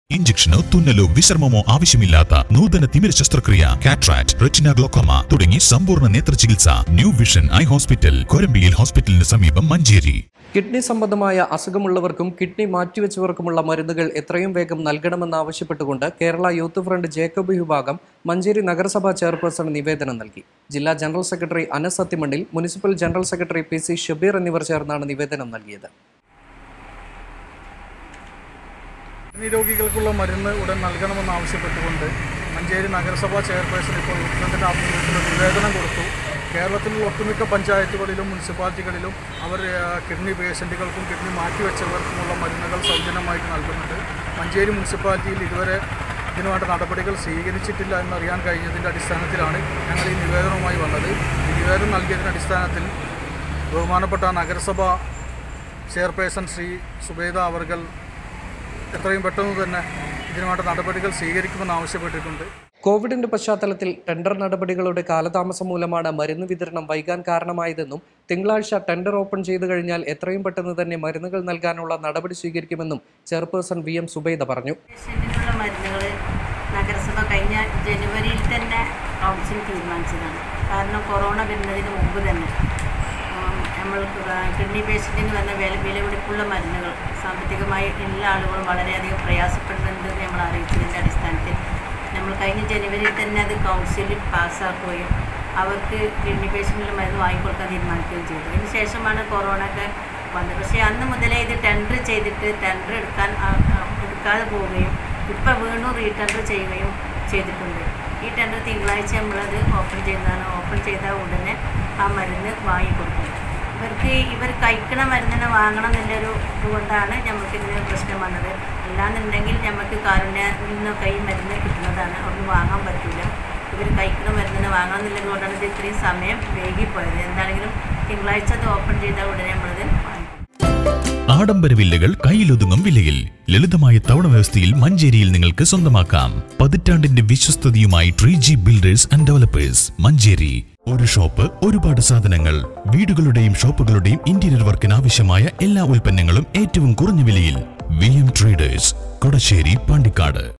ഇഞ്ചക്ഷനോ തുന്നലോ വിശ്രമമോ ആവശ്യമില്ലാത്ത നൂതന തിമിര ശസ്ത്രക്രിയ കാട്രാക്ട് റെറ്റിന ഗ്ലോക്കോമ തുടങ്ങി സമ്പൂർണ്ണ നേത്ര ചികിത്സ ന്യൂ വിഷൻ ഐ ഹോസ്പിറ്റൽ കൊരമ്പിയിൽ ഹോസ്പിറ്റലിന് സമീപം മഞ്ചേരി കിഡ്നി സംബന്ധമായ അസുഖമുള്ളവർക്കും കിഡ്നി മാറ്റിവെച്ചവർക്കുമുള്ള മരുന്നുകൾ എത്രയും വേഗം നൽകണമെന്നാവശ്യപ്പെട്ടുകൊണ്ട് കേരള യൂത്ത് ഫ്രണ്ട് ജേക്കബ് വിഭാഗം മഞ്ചേരി നഗരസഭാ ചെയർപേഴ്സൺ നിവേദനം നൽകി ജില്ലാ ജനറൽ സെക്രട്ടറി അനസ് സത്യമണ്ണിൽ municipal general secretary P C Shabeer എന്നിവർ ചേർന്നാണ് നിവേദനം നൽകിയത് കിഡ്നി രോഗികൾക്കുള്ള മരുന്ന് ഉടൻ നൽകണമെന്നാവശ്യപ്പെട്ടുകൊണ്ട് മഞ്ചേരി നഗരസഭാ ചെയർപേഴ്സൺ ഇപ്പോൾ മുഖ്യമന്ത്രിയുടെ ആഭിമുഖ്യത്തിൽ ഒരു നിവേദനം കൊടുത്തു കേരളത്തിലുള്ള ഒട്ടുമിക്ക പഞ്ചായത്തുകളിലും മുനിസിപ്പാലിറ്റികളിലും അവർ ആ, കിഡ്നി പേഷ്യൻറ്റുകൾക്കും കിഡ്നി മാറ്റിവെച്ചവർക്കുമുള്ള മരുന്നുകൾ സൗജന്യമായിട്ട് നൽകുന്നുണ്ട് മഞ്ചേരി മുനിസിപ്പാലിറ്റിയിൽ ഇതുവരെ ഇതിനുവേണ്ട നടപടികൾ സ്വീകരിച്ചിട്ടില്ല എന്നറിയാൻ കഴിഞ്ഞതിൻ്റെ അടിസ്ഥാനത്തിലാണ് ഞങ്ങൾ ഈ നിവേദനവുമായി വന്നത് ഈ നിവേദനം നൽകിയതിൻ്റെ അടിസ്ഥാനത്തിൽ ബഹുമാനപ്പെട്ട നഗരസഭ ചെയർപേഴ്സൺ ശ്രീ സുബേദ അവർകൾ എത്രയും പെട്ടെന്ന് തന്നെ ഇതിനുവേണ്ട നടപടികൾ സ്വീകരിക്കുമെന്ന് ആവശ്യപ്പെട്ടിട്ടുണ്ട് കോവിഡിന്റെ പശ്ചാത്തലത്തിൽ ടെൻഡർ നടപടികളുടെ കാലതാമസം മൂലമാണ് മരുന്ന് വിതരണം വൈകാൻ കാരണമായതെന്നും തിങ്കളാഴ്ച ടെൻഡർ ഓപ്പൺ ചെയ്തു കഴിഞ്ഞാൽ എത്രയും പെട്ടെന്ന് തന്നെ മരുന്നുകൾ നൽകാനുള്ള നടപടി സ്വീകരിക്കുമെന്നും ചെയർപേഴ്സൺ വി എം സുബൈദ പറഞ്ഞു പേഷ്യൻറ്റിനുള്ള മരുന്നുകൾ നഗരസഭ കഴിഞ്ഞ ജനുവരിയിൽ തന്നെ കൗൺസിൽ തീരുമാനിച്ചതാണ് കാരണം കൊറോണ വരുന്നതിന് മുമ്പ് തന്നെ ഉം, നമ്മൾ കിഡ്നി പേഷ്യൻറ്റിന് വന്ന വില വിലപിടിപ്പുള്ള മരുന്നുകൾ സാമ്പത്തികമായി എല്ലാ ആളുകളും വളരെയധികം പ്രയാസപ്പെടുന്നുണ്ടെന്ന് നമ്മൾ അറിയിച്ചതിൻ്റെ അടിസ്ഥാനത്തിൽ നമ്മൾ കഴിഞ്ഞ ജനുവരിയിൽ തന്നെ അത് കൗൺസിലിൽ പാസ്സാക്കുകയും അവർക്ക് കിഡ്നി പേഷ്യൻറ്റിനുള്ള മരുന്ന് വാങ്ങിക്കൊടുക്കാൻ തീരുമാനിക്കുകയും ചെയ്തു അതിന് ശേഷമാണ് കൊറോണ ഒക്കെ വന്നത് പക്ഷേ അന്ന് മുതലേ ഇത് ടെൻഡർ ചെയ്തിട്ട് ടെൻഡർ എടുക്കാൻ ആ, ആ, എടുക്കാതെ പോവുകയും ഇപ്പം വീണ്ടും റീടെൻഡർ ചെയ്യുകയും ചെയ്തിട്ടുണ്ട് ഈ ടെൻഡർ തിങ്കളാഴ്ച നമ്മളത് ഓപ്പൺ ചെയ്യുന്നതാണ് ഓപ്പൺ ചെയ്ത ഉടനെ ആ മരുന്ന് വാങ്ങിക്കൊടുക്കും ഇവർക്ക് ഇവർ കഴിക്കണ മരുന്നിനെ വാങ്ങണം എന്നുള്ളൊരു ഇതുകൊണ്ടാണ് നമുക്ക് ഇതിന് പ്രശ്നം വന്നത് അല്ലാന്നുണ്ടെങ്കിൽ നമുക്ക് കാരുണ്യത്തിൽ നിന്നൊക്കെ ഈ മരുന്ന് കിട്ടുന്നതാണ് അവിടുന്ന് വാങ്ങാൻ പറ്റില്ല ഇവർ കഴിക്കണ മരുന്നിനെ വാങ്ങണം എന്നുള്ളത് കൊണ്ടാണ് ഇത് ഇത്രയും സമയം വൈകിപ്പോയത് എന്താണെങ്കിലും തിങ്കളാഴ്ച അത് ഓപ്പൺ ചെയ്ത ഉടനെ നമ്മളത് വാങ്ങിക്കും ആഡംബര വില്ലകൾ കയ്യിലൊതുങ്ങും വിലയിൽ ലളിതമായ തവണ വ്യവസ്ഥയിൽ മഞ്ചേരിയിൽ നിങ്ങൾക്ക് സ്വന്തമാക്കാം പതിറ്റാണ്ടിന്റെ വിശ്വസ്തതയുമായി tree G builders and developers Manjeri ഒരു ഷോപ്പ് ഒരുപാട് സാധനങ്ങൾ വീടുകളുടെയും ഷോപ്പുകളുടെയും ഇന്റീരിയർ വർക്കിന് ആവശ്യമായ എല്ലാ ഉൽപ്പന്നങ്ങളും ഏറ്റവും കുറഞ്ഞ വിലയിൽ V M traders Kodassery Pandikkad